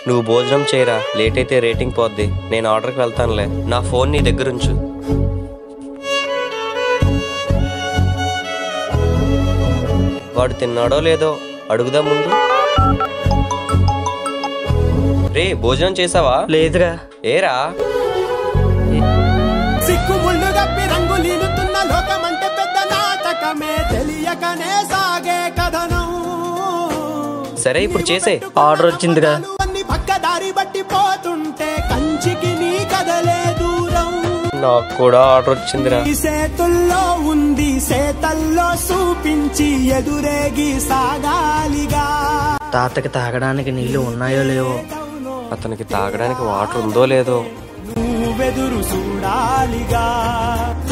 నువ్వు భోజనం చేయరా లేట్ అయితే రేటింగ్ పోద్ది నేను ఆర్డర్కి వెళ్తానులే నా ఫోన్ నీ దగ్గర ఉంచు వాడు తిన్నాడో లేదో అడుగుదా ముందు రే భోజనం చేసావా లేదురా ఏరా సిక్కు ముళ్ళు గప్పి రంగు లీలుతున్న లోకమంటే పెద్ద నాటకమే తెలియకనే సాగే కథనం సరే ఇప్పుడు చేసే ఆర్డర్ వచ్చిందిరా అన్ని పక్క దారి బట్టి పోతుంటే కంచికి నీ కదలే దూరం నాకు కూడా ఆర్డర్ వచ్చిందిరా ఈ సేతుల్లో ఉంది సేతల్లో చూపించి ఎదురేగి సాగాలిగా తాతకి తాగడానికి నీళ్లు ఉన్నాయో లేవో అతనికి తాగడానికి వాటర్ ఉందో లేదో నువ్వెదురు చూడాలిగా